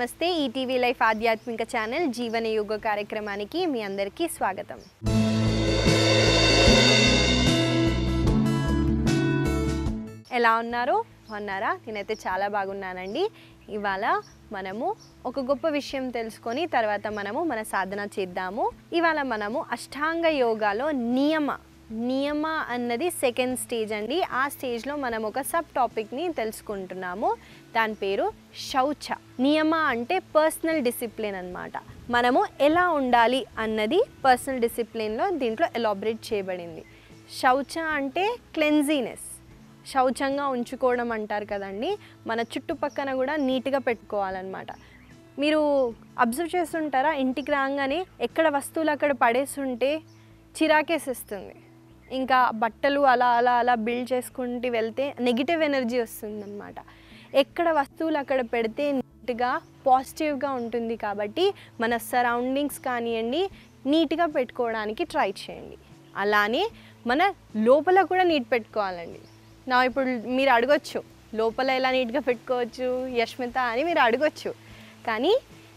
నమస్తే ETV life ఆధ్యాత్మిక channel జీవన యోగ కార్యక్రమానికి మీ అందరికీ స్వాగతం ఎలా ఉన్నారు ఉన్నారా నేనైతే చాలా బాగున్నానండి ఇవాళ మనము ఒక గొప్ప విషయం తెలుసుకొని తర్వాత మనము మన సాధన చేద్దాము ఇవాళ మనము అష్టాంగ యోగాలో నియమ నియమ అన్నది సెకండ్ స్టేజ్ అండి ఆ స్టేజ్లో మనం ఒక సబ్ టాపిక్ని తెలుసుకుంటున్నాము దాని పేరు శౌచ నియమ అంటే పర్సనల్ డిసిప్లిన్ అన్నమాట మనము ఎలా ఉండాలి అన్నది పర్సనల్ డిసిప్లిన్లో దీంట్లో ఎలాబరేట్ చేయబడింది శౌచ అంటే క్లెన్జీనెస్ శౌచంగా ఉంచుకోవడం అంటారు కదండి మన చుట్టుపక్కన కూడా నీట్గా పెట్టుకోవాలన్నమాట మీరు అబ్జర్వ్ చేస్తుంటారా ఇంటికి రాగానే ఎక్కడ వస్తువులు అక్కడ పడేస్తుంటే చిరాకేసిస్తుంది ఇంకా బట్టలు అలా అలా అలా బిల్డ్ చేసుకుంటూ వెళ్తే నెగిటివ్ ఎనర్జీ వస్తుందన్నమాట ఎక్కడ వస్తువులు అక్కడ పెడితే నీట్గా పాజిటివ్గా ఉంటుంది కాబట్టి మన సరౌండింగ్స్ కానివ్వండి నీట్గా పెట్టుకోవడానికి ట్రై చేయండి అలానే మన లోపల కూడా నీట్ పెట్టుకోవాలండి నా ఇప్పుడు మీరు అడగొచ్చు లోపల ఎలా నీట్గా పెట్టుకోవచ్చు యష్మిత అని మీరు అడగొచ్చు కానీ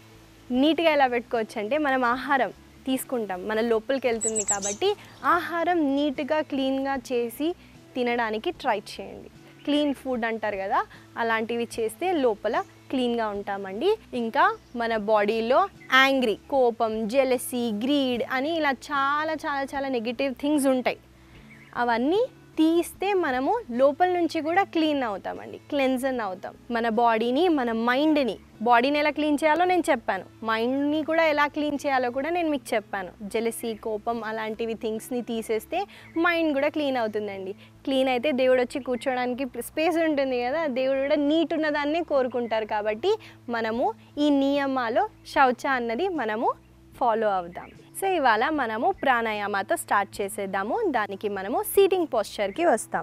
నీట్గా ఎలా పెట్టుకోవచ్చు అంటే మనం ఆహారం తీసుకుంటాం మన లోపలికి వెళ్తుంది కాబట్టి ఆహారం నీట్గా క్లీన్గా చేసి తినడానికి ట్రై చేయండి క్లీన్ ఫుడ్ అంటారు కదా అలాంటివి చేస్తే లోపల క్లీన్గా ఉంటామండి ఇంకా మన బాడీలో యాంగ్రీ కోపం జెలసీ గ్రీడ్ అని ఇలా చాలా చాలా చాలా నెగిటివ్ థింగ్స్ ఉంటాయి అవన్నీ తీస్తే మనము లోపల నుంచి కూడా క్లీన్ అవుతామండి క్లెన్జన్ అవుతాం మన బాడీని మన మైండ్ని బాడీని ఎలా క్లీన్ చేయాలో నేను చెప్పాను మైండ్ని కూడా ఎలా క్లీన్ చేయాలో కూడా నేను మీకు చెప్పాను జెలసీ కోపం అలాంటివి థింగ్స్ని తీసేస్తే మైండ్ కూడా క్లీన్ అవుతుందండి క్లీన్ అయితే దేవుడు వచ్చి కూర్చోడానికి స్పేస్ ఉంటుంది కదా దేవుడు కూడా నీట్ ఉన్నదాన్నే కోరుకుంటారు కాబట్టి మనము ఈ నియమాలో శౌచ అన్నది మనము ఫాలో అవుదాం సో ఇవాళ మనము ప్రాణాయామాతో స్టార్ట్ చేసేద్దాము దానికి మనము సీటింగ్ పోస్చర్కి వస్తాం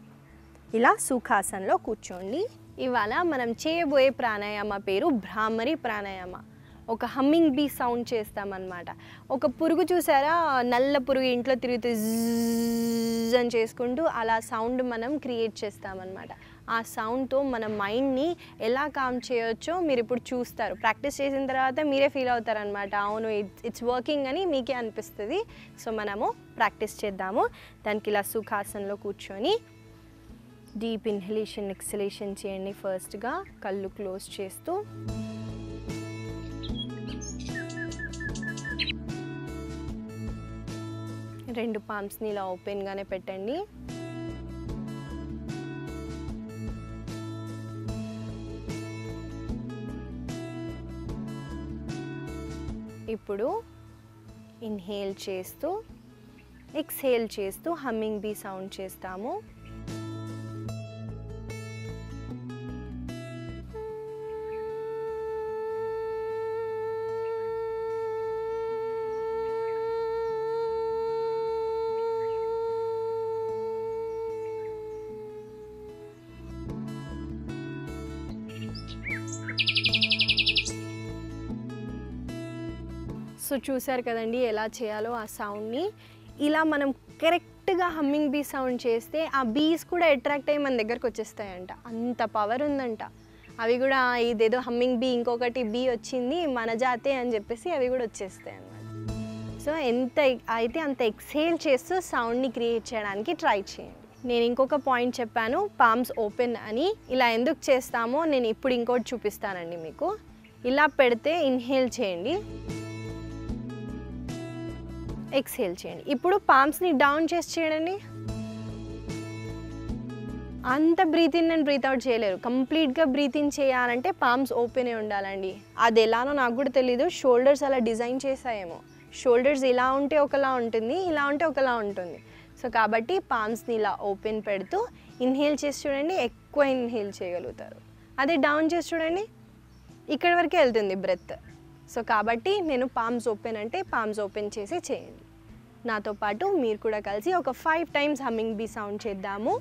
ఇలా సుఖాసనంలో కూర్చోండి ఇవాళ మనం చేయబోయే ప్రాణాయామ పేరు భ్రామరి ప్రాణాయామ ఒక హమ్మింగ్ బీ సౌండ్ చేస్తామన్నమాట ఒక పురుగు చూసారా నల్ల పురుగు ఇంట్లో తిరుగుతూ జ్జ్ అని చేసుకుంటూ అలా సౌండ్ మనం క్రియేట్ చేస్తామన్నమాట ఆ సౌండ్తో మన మైండ్ని ఎలా కామ్ చేయొచ్చో మీరు ఇప్పుడు చూస్తారు ప్రాక్టీస్ చేసిన తర్వాత మీరే ఫీల్ అవుతారనమాట అవును ఇట్స్ వర్కింగ్ అని మీకే అనిపిస్తుంది సో మనము ప్రాక్టీస్ చేద్దాము దానికి ఇలా సుఖాసనంలో కూర్చొని డీప్ ఇన్హలేషన్ ఎక్సలేషన్ చేయండి ఫస్ట్గా కళ్ళు క్లోజ్ చేస్తూ రెండు పామ్స్ని ఇలా ఓపెన్గానే పెట్టండి ఇప్పుడు ఇన్హేల్ చేస్తూ ఎక్స్హేల్ చేస్తూ హమ్మింగ్ బీ సౌండ్ చేస్తాము సో చూసారు కదండి ఎలా చేయాలో ఆ సౌండ్ని ఇలా మనం కరెక్ట్గా హమ్మింగ్ బీ సౌండ్ చేస్తే ఆ బీస్ కూడా అట్రాక్ట్ అయ్యి మన దగ్గరకు వచ్చేస్తాయంట అంత పవర్ ఉందంట అవి కూడా ఇదేదో హమ్మింగ్ బీ ఇంకొకటి బీ వచ్చింది మన జాతే అని చెప్పేసి అవి కూడా వచ్చేస్తాయి అన్నమాట సో ఎంత అయితే అంత ఎక్స్హేల్ చేస్తూ సౌండ్ని క్రియేట్ చేయడానికి ట్రై చేయండి నేను ఇంకొక పాయింట్ చెప్పాను పామ్స్ ఓపెన్ అని ఇలా ఎందుకు చేస్తామో నేను ఇప్పుడు ఇంకోటి చూపిస్తానండి మీకు ఇలా పెడితే ఇన్హేల్ చేయండి ఎక్స్హేల్ చేయండి ఇప్పుడు పామ్స్ని డౌన్ చేసి చేయండి అంత breathe in and breathe out చేయలేరు కంప్లీట్గా బ్రీత్ ఇన్ చేయాలంటే పామ్స్ ఓపెనే ఉండాలండి అది ఎలానో నాకు కూడా తెలీదు షోల్డర్స్ అలా డిజైన్ చేసాయేమో షోల్డర్స్ ఇలా ఉంటే ఒకలా ఉంటుంది ఇలా ఉంటే ఒకలా ఉంటుంది సో కాబట్టి పామ్స్ని ఇలా ఓపెన్ పెడుతూ ఇన్హేల్ చేసి చూడండి ఎక్కువ ఇన్హేల్ చేయగలుగుతారు అదే డౌన్ చేసి చూడండి ఇక్కడి వరకే వెళ్తుంది బ్రెత్ సో కాబట్టి నేను పామ్స్ ఓపెన్ అంటే పామ్స్ ఓపెన్ చేసి చేయండి నాతో పాటు మీరు కూడా కలిసి ఒక five times humming bee sound చేద్దాము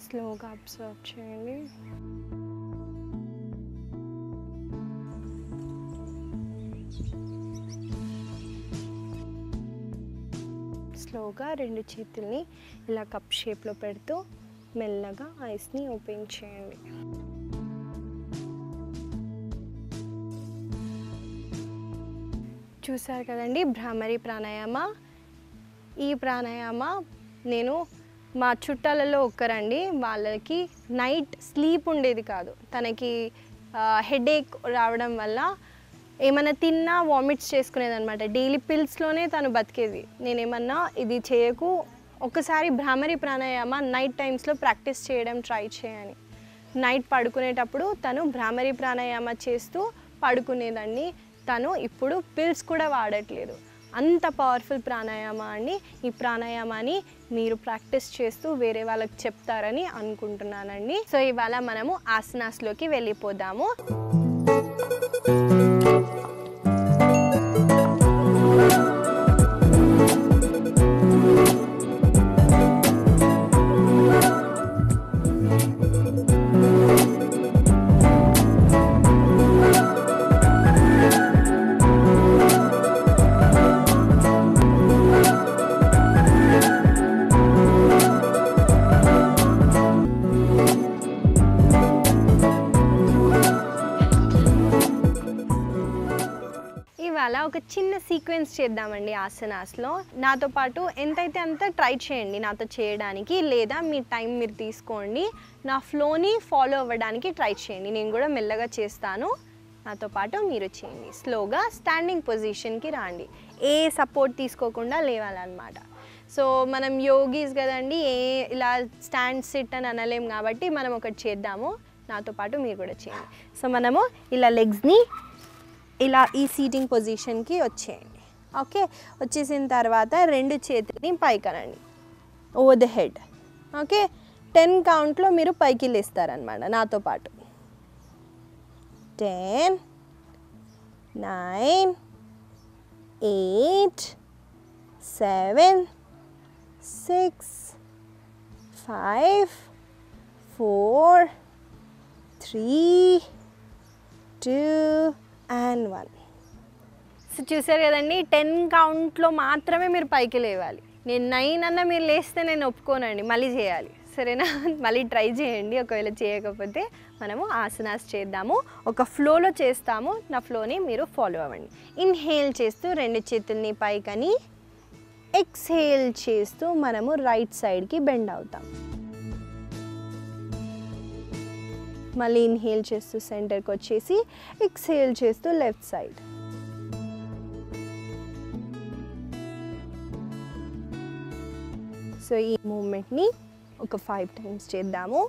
స్లోగా అబ్జర్వ్ చేయండి స్లోగా రెండు చేతుల్ని ఇలా కప్ షేప్లో పెడుతూ మెల్లగా ఐస్ని ఓపెన్ చేయండి చూసారు కదండి భ్రామరి ప్రాణాయామ ఈ ప్రాణాయామ నేను మా చుట్టాలలో ఒక్కరండి వాళ్ళకి నైట్ స్లీప్ ఉండేది కాదు తనకి హెడేక్ రావడం వల్ల ఏమైనా తిన్నా వామిట్స్ చేసుకునేది అనమాట డైలీ పిల్స్లోనే తను బతికేది నేనేమన్నా ఇది చేయకు ఒకసారి భ్రామరి ప్రాణాయామ నైట్ టైమ్స్లో ప్రాక్టీస్ చేయడం ట్రై చేయని నైట్ పడుకునేటప్పుడు తను భ్రామరి ప్రాణాయామ చేస్తూ పడుకునేదండి తను ఇప్పుడు పిల్స్ కూడా వాడట్లేదు అంత పవర్ఫుల్ ప్రాణాయామ అండి ఈ ప్రాణాయామాన్ని మీరు ప్రాక్టీస్ చేస్తూ వేరే వాళ్ళకి చెప్తారని అనుకుంటున్నానండి సో ఇవాళ మనము ఆసనాస్లోకి వెళ్ళిపోదాము ఇవాళ ఒక చిన్న సీక్వెన్స్ చేద్దామండి ఆసనాస్లో నాతో పాటు ఎంతైతే అంత ట్రై చేయండి నాతో చేయడానికి లేదా మీ టైం మీరు తీసుకోండి నా ఫ్లోని ఫాలో అవ్వడానికి ట్రై చేయండి నేను కూడా మెల్లగా చేస్తాను నాతో పాటు మీరు చేయండి స్లోగా స్టాండింగ్ పొజిషన్కి రండి ఏ సపోర్ట్ తీసుకోకుండా లేవాలన్నమాట సో మనం యోగీస్ కదండి ఏ ఇలా స్టాండ్ సిట్ అని అనలేం కాబట్టి మనం ఒకటి చేద్దాము నాతో పాటు మీరు కూడా చేయండి సో మనము ఇలా లెగ్స్ని ఇలా ఈ సీటింగ్ పొజిషన్కి వచ్చేయండి ఓకే వచ్చేసిన తర్వాత రెండు చేతులని పైకనండి over the head okay ten కౌంట్లో మీరు పైకి లేస్తారనమాట నాతో పాటు ten nine eight seven six five four three two and one so చూసారు కదండి టెన్ కౌంట్లో మాత్రమే మీరు పైకి లేవాలి నేను నైన్ అన్న మీరు లేస్తే నేను ఒప్పుకోనండి మళ్ళీ చేయాలి సరేనా మళ్ళీ ట్రై చేయండి ఒకవేళ చేయకపోతే మనము ఆసనాస్ చేద్దాము ఒక ఫ్లోలో చేస్తాము నా ఫ్లోని మీరు ఫాలో అవ్వండి ఇన్హేల్ చేస్తూ రెండు చేతుల్ని పైకని ఎక్స్హేల్ చేస్తూ మనము రైట్ సైడ్కి బెండ్ అవుతాం మళ్ళీ ఇన్హేల్ చేస్తూ సెంటర్కి వచ్చేసి ఎక్స్హేల్ చేస్తూ లెఫ్ట్ సైడ్ సో ఈ మూమెంట్ని ఒక ఫైవ్ టైమ్స్ చేద్దాము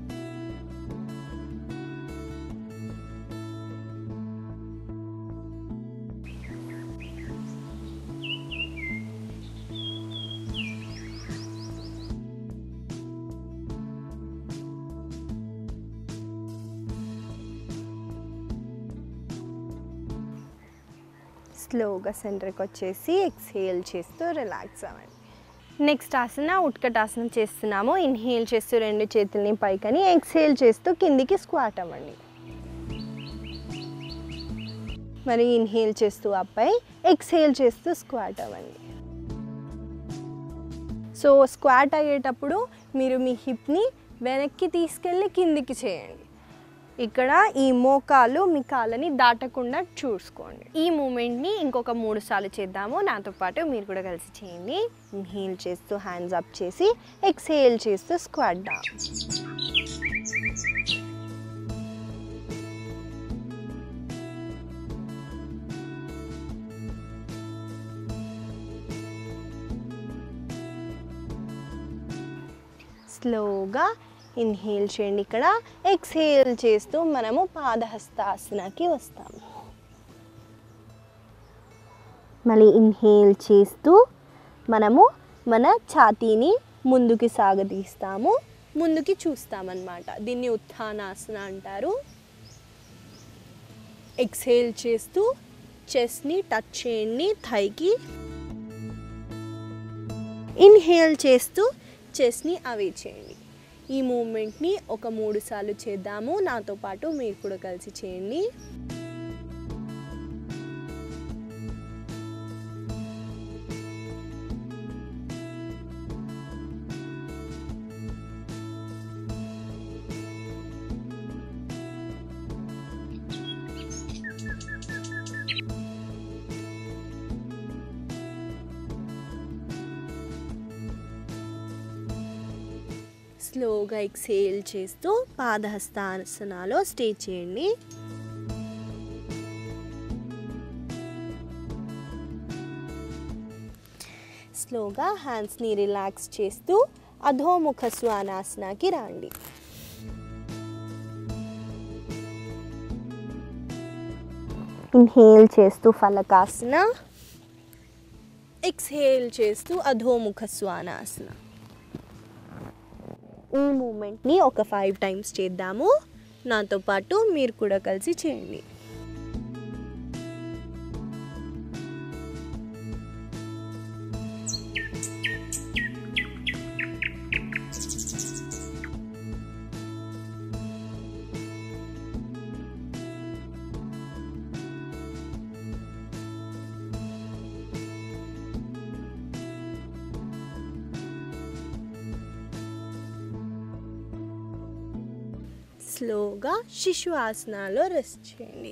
స్లోగా సెంటర్కి వచ్చేసి ఎక్స్హేల్ చేస్తూ రిలాక్స్ అవ్వండి నెక్స్ట్ ఆసన ఉట్కటాసనం చేస్తున్నాము ఇన్హేల్ చేస్తూ రెండు చేతుల్ని పైకని ఎక్స్హేల్ చేస్తూ కిందికి స్క్వాట్ అవ్వండి మరి ఇన్హేల్ చేస్తూ అప్పై ఎక్స్హేల్ చేస్తూ స్క్వాట్ అవ్వండి సో స్క్వాట్ అయ్యేటప్పుడు మీరు మీ హిప్ని వెనక్కి తీసుకెళ్ళి కిందికి చేయండి ఇక్కడ ఈ మోకాలు మీ కాళ్ళని దాటకుండా చూసుకోండి ఈ మూమెంట్ని ఇంకొక మూడు సార్లు చేద్దాము నాతో పాటు మీరు కూడా కలిసి చేయండి ఇన్హేల్ చేస్తూ హ్యాండ్స్ అప్ చేసి ఎక్స్హేల్ చేస్తూ స్క్వాట్ డౌన్ స్లోగా ఇన్హేల్ చేయండి ఇక్కడ ఎక్స్హేల్ చేస్తూ మనము పాదహస్తాసనకి వస్తాము మళ్ళీ ఇన్హేల్ చేస్తూ మనము మన ఛాతీని ముందుకి సాగదీస్తాము ముందుకి చూస్తామన్నమాట దీన్ని ఉత్థానాసన అంటారు ఎక్స్హేల్ చేస్తూ చెస్ట్ని టచ్ చేయండి థైకి ఇన్హేల్ చేస్తూ చెస్ట్ని అవే చేయండి ఈ మూమెంట్ని ఒక మూడు సార్లు చేద్దాము నాతో పాటు మీరు కూడా కలిసి చేయండి స్లోగా ఎక్సేల్ చేస్తూ పాదహస్తాసనాలో స్టే చేయండి స్లోగా హ్యాండ్స్ని రిలాక్స్ చేస్తూ అధోముఖ శ్వానాసనాకి రండి ఇన్హేల్ చేస్తూ ఫలకాసన ఎక్స్హేల్ చేస్తూ అధోముఖ శ్వానాసన ఈ మూమెంట్ని ఒక ఫైవ్ టైమ్స్ చేద్దాము నాతో పాటు మీరు కూడా కలిసి చేయండి స్లోగా శిశు ఆసనాలో రెస్ట్ చేయండి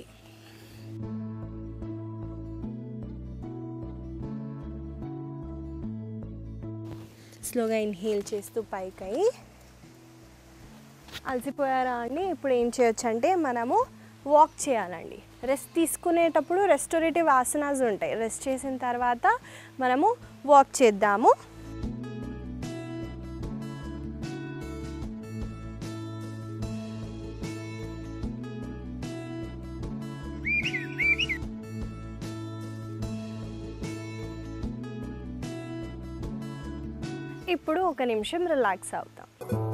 స్లోగా ఇన్హేల్ చేస్తూ పైకై అలసిపోయారా అండి ఇప్పుడు ఏం చేయొచ్చు అంటే మనము వాక్ చేయాలండి రెస్ట్ తీసుకునేటప్పుడు రెస్టోరేటివ్ ఆసనాస్ ఉంటాయి రెస్ట్ చేసిన తర్వాత మనము వాక్ చేద్దాము ఇప్పుడు ఒక నిమిషం రిలాక్స్ అవుతాం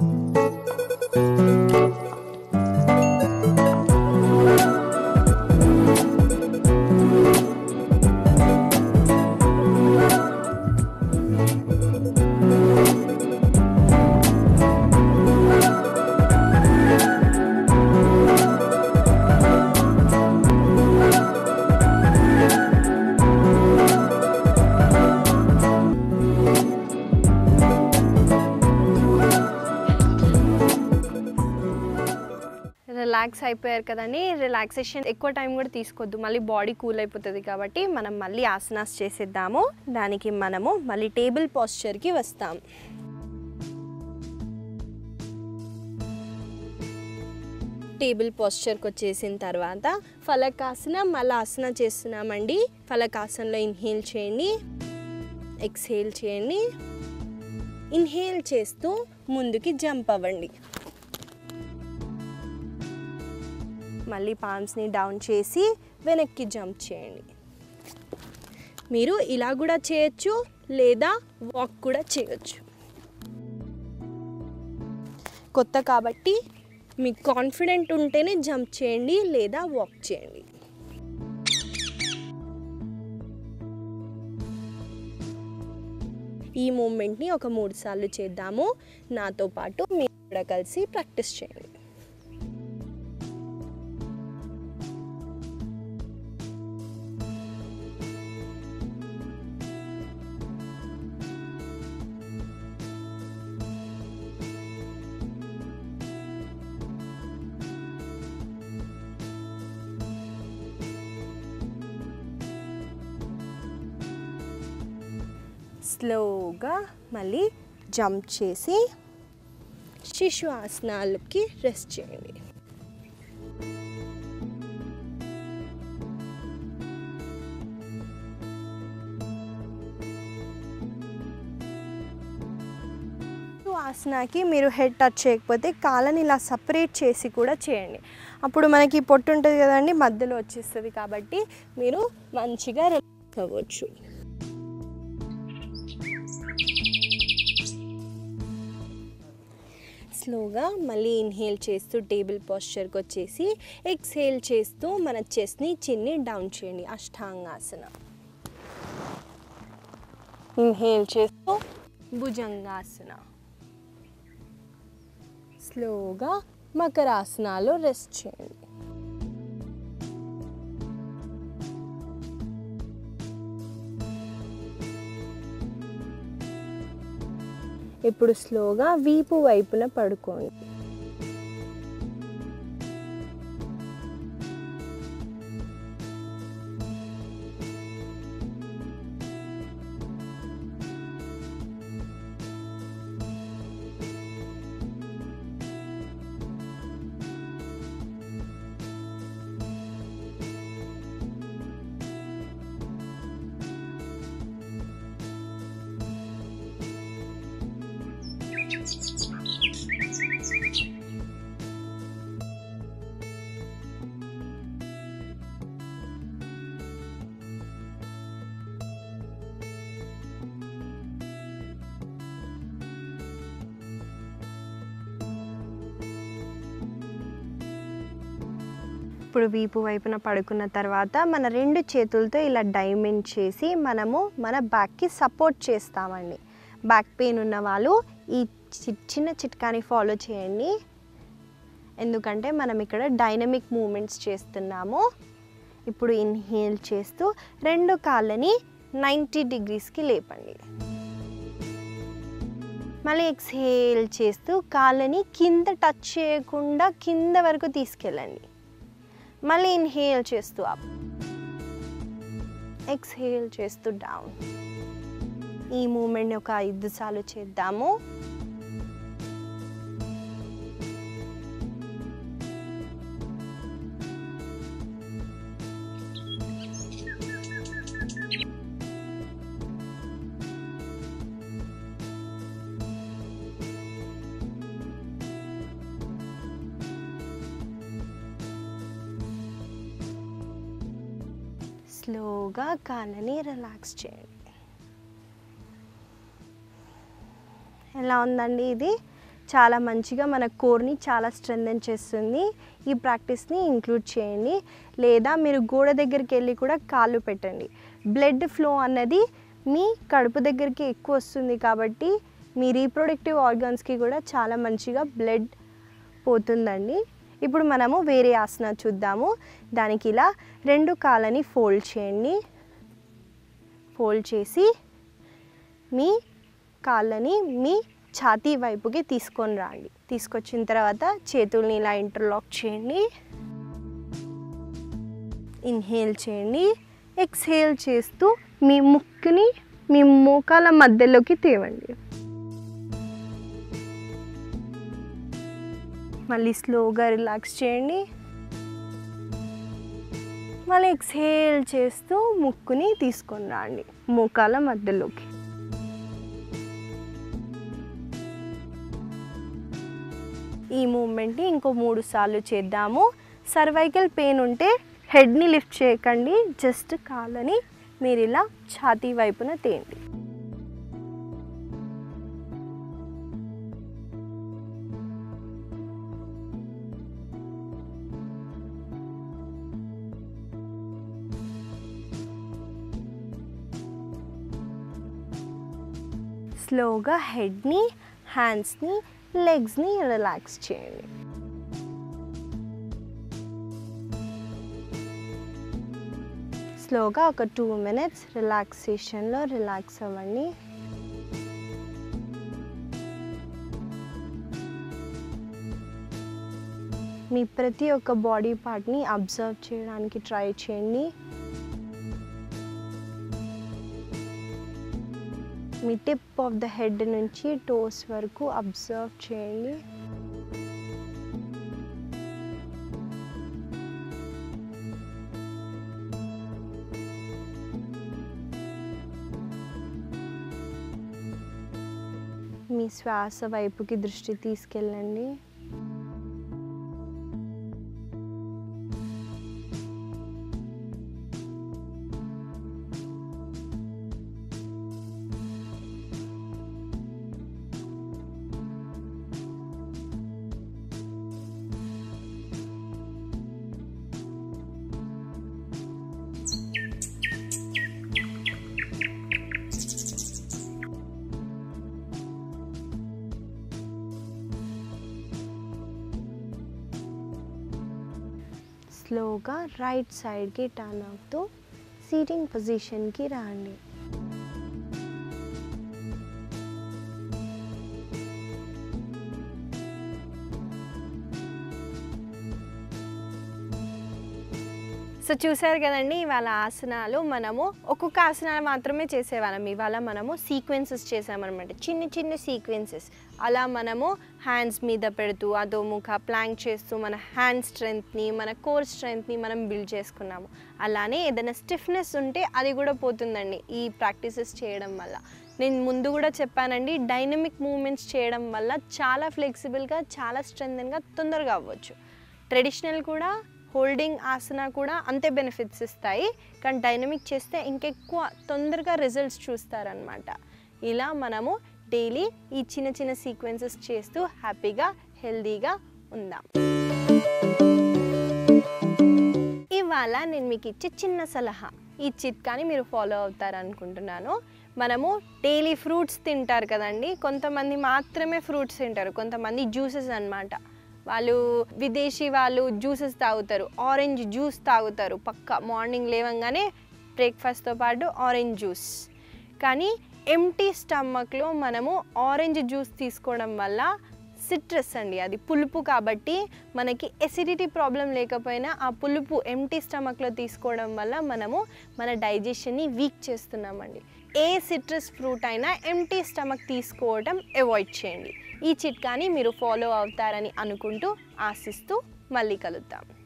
రిలాక్స్ అయిపోయారు కదండి రిలాక్సేషన్ ఎక్కువ టైం కూడా తీసుకోవద్దు మళ్ళీ బాడీ కూల్ అయిపోతుంది కాబట్టి మనం మళ్ళీ ఆసనాస్ చేసేద్దాము దానికి మనము మళ్ళీ టేబుల్ పాస్చర్కి వస్తాం టేబుల్ పాస్చర్కి వచ్చేసిన తర్వాత ఫలకాసన మళ్ళీ ఆసన చేస్తున్నామండి ఫలకాసనలో ఇన్హేల్ చేయండి ఎక్స్హేల్ చేయండి ఇన్హేల్ చేస్తూ ముందుకి జంప్ అవ్వండి మళ్ళీ పామ్స్ని డౌన్ చేసి వెనక్కి జంప్ చేయండి మీరు ఇలా కూడా చేయొచ్చు లేదా వాక్ కూడా చేయొచ్చు కొత్త కాబట్టి మీకు కాన్ఫిడెంట్ ఉంటేనే జంప్ చేయండి లేదా వాక్ చేయండి ఈ మూమెంట్ని ఒక మూడు సార్లు చేద్దాము నాతో పాటు మీరు కూడా కలిసి ప్రాక్టీస్ చేయండి స్లోగా మళ్ళీ జంప్ చేసి శిశు ఆసనాలకి రెస్ట్ చేయండి శిశు ఆసనాకి మీరు హెడ్ టచ్ చేయకపోతే కాళ్ళని ఇలా సపరేట్ చేసి కూడా చేయండి అప్పుడు మనకి పొట్టు ఉంటుంది కదండి మధ్యలో వచ్చేస్తుంది కాబట్టి మీరు మంచిగా రిలాక్స్ అవ్వచ్చు స్లోగా మళ్ళీ ఇన్హేల్ చేస్తూ టేబుల్ పాస్చర్కి వచ్చేసి ఎక్స్హేల్ చేస్తూ మన చెస్ట్ని చిన్ని డౌన్ చేయండి అష్టాంగాసన ఇన్హేల్ చేస్తూ భుజంగాసన స్లోగా మకరాసనాలు రెస్ట్ చేయండి ఇప్పుడు స్లోగా వీపు వైపున పడుకోండి ఇప్పుడు వీపు వైపున పడుకున్న తర్వాత మన రెండు చేతులతో ఇలా డైమండ్ చేసి మనము మన బ్యాక్కి సపోర్ట్ చేస్తామండి బ్యాక్ పెయిన్ ఉన్న వాళ్ళు ఈ చి- చిన్న చిట్కాని ఫాలో చేయండి ఎందుకంటే మనం ఇక్కడ డైనమిక్ మూమెంట్స్ చేస్తున్నాము ఇప్పుడు ఇన్హేల్ చేస్తూ రెండు కాళ్ళని నైంటీ డిగ్రీస్కి లేపండి మళ్ళీ ఎక్స్హేల్ చేస్తూ కాళ్ళని కింద టచ్ చేయకుండా కింద వరకు తీసుకెళ్ళండి మళ్ళీ ఇన్హేల్ చేస్తూ అప్ ఎక్స్హేల్ చేస్తూ డౌన్ ఈ మూమెంట్ని ఒక ఐదు సార్లు చేద్దాము స్లోగా కాళ్ళని రిలాక్స్ చేయండి ఎలా ఉందండి ఇది చాలా మంచిగా మన కోర్ని చాలా స్ట్రెంథెన్ చేస్తుంది ఈ ప్రాక్టీస్ని ఇంక్లూడ్ చేయండి లేదా మీరు గోడ దగ్గరికి వెళ్ళి కూడా కాళ్ళు పెట్టండి బ్లడ్ ఫ్లో అన్నది మీ కడుపు దగ్గరికి ఎక్కువ వస్తుంది కాబట్టి మీ రీప్రొడక్టివ్ ఆర్గాన్స్కి కూడా చాలా మంచిగా బ్లడ్ పోతుందండి ఇప్పుడు మనము వేరే ఆసన చూద్దాము దానికి ఇలా రెండు కాళ్ళని ఫోల్డ్ చేయండి ఫోల్డ్ చేసి మీ కాళ్ళని మీ ఛాతీ వైపుకి తీసుకొని రండి తీసుకొచ్చిన తర్వాత చేతుల్ని ఇలా ఇంటర్లాక్ చేయండి ఇన్హేల్ చేయండి ఎక్స్హేల్ చేస్తూ మీ ముక్కుని మీ మోకాల మధ్యలోకి తేవండి మళ్ళీ స్లోగా రిలాక్స్ చేయండి మళ్ళీ ఎక్స్హేల్ చేస్తూ ముక్కుని తీసుకొని రండి మోకాల మధ్యలోకి ఈ మూమెంట్ని ఇంకో మూడు సార్లు చేద్దాము సర్వైకల్ పెయిన్ ఉంటే హెడ్ని లిఫ్ట్ చేయకండి జస్ట్ కాళ్ళని మీరు ఇలా ఛాతీ వైపున తేయండి స్లోగా హెడ్ని హ్యాండ్స్ని లెగ్స్ని రిలాక్స్ చేయండి స్లోగా ఒక టూ మినిట్స్ రిలాక్సేషన్లో రిలాక్స్ అవ్వండి మీ ప్రతి ఒక్క బాడీ పార్ట్ని అబ్జర్వ్ చేయడానికి ట్రై చేయండి మీ టిప్ ఆఫ్ ద హెడ్ నుంచి టోస్ వరకు అబ్జర్వ్ చేయండి మీ శ్వాస వైపుకి దృష్టి తీసుకెళ్ళండి స్లోగా రైట్ సైడ్కి టర్న్ అవుతూ సీటింగ్ పొజిషన్కి రండి సో చూసారు కదండి ఇవాళ ఆసనాలు మనము ఒక్కొక్క ఆసనాలు మాత్రమే చేసేవాళ్ళం ఇవాళ మనము సీక్వెన్సెస్ చేసామన్నమాట చిన్న చిన్న సీక్వెన్సెస్ అలా మనము హ్యాండ్స్ మీద పెడుతూ అదోముఖ ప్లాంక్ చేస్తూ మన హ్యాండ్ స్ట్రెంగ్త్ని మన కోర్ స్ట్రెంగ్త్ని మనం బిల్డ్ చేసుకున్నాము అలానే ఏదైనా స్టిఫ్నెస్ ఉంటే అది కూడా పోతుందండి ఈ ప్రాక్టీసెస్ చేయడం వల్ల నేను ముందు కూడా చెప్పానండి డైనమిక్ మూమెంట్స్ చేయడం వల్ల చాలా ఫ్లెక్సిబుల్గా చాలా స్ట్రెంగ్గా తొందరగా అవ్వచ్చు ట్రెడిషనల్ కూడా హోల్డింగ్ ఆసన కూడా అంతే బెనిఫిట్స్ ఇస్తాయి కానీ డైనమిక్ చేస్తే ఇంకెక్కువ తొందరగా రిజల్ట్స్ చూస్తారనమాట ఇలా మనము డైలీ ఈ చిన్న చిన్న సీక్వెన్సెస్ చేస్తూ హ్యాపీగా హెల్దీగా ఉందాం ఇవాళ నేను మీకు ఇచ్చే చిన్న సలహా ఈ చిట్కాని మీరు ఫాలో అవుతారనుకుంటున్నాను మనము డైలీ ఫ్రూట్స్ తింటారు కదండి కొంతమంది మాత్రమే ఫ్రూట్స్ తింటారు కొంతమంది జ్యూసెస్ అన్నమాట వాళ్ళు విదేశీ వాళ్ళు జ్యూసెస్ తాగుతారు ఆరెంజ్ జ్యూస్ తాగుతారు పక్క మార్నింగ్ లేవంగానే బ్రేక్ఫాస్ట్తో పాటు ఆరెంజ్ జ్యూస్ కానీ ఎంటీ స్టమక్లో మనము ఆరెంజ్ జ్యూస్ తీసుకోవడం వల్ల సిట్రస్ అండి అది పులుపు కాబట్టి మనకి ఎసిడిటీ ప్రాబ్లం లేకపోయినా ఆ పులుపు ఎంటీ స్టమక్లో తీసుకోవడం వల్ల మనము మన డైజెషన్ని వీక్ చేస్తున్నామండి ఏ సిట్రస్ ఫ్రూట్ అయినా ఎంటీ స్టమక్ తీసుకోవడం అవాయిడ్ చేయండి ఈ చిట్కాని మీరు ఫాలో అవుతారని అనుకుంటూ ఆశిస్తూ మళ్ళీ కలుద్దాం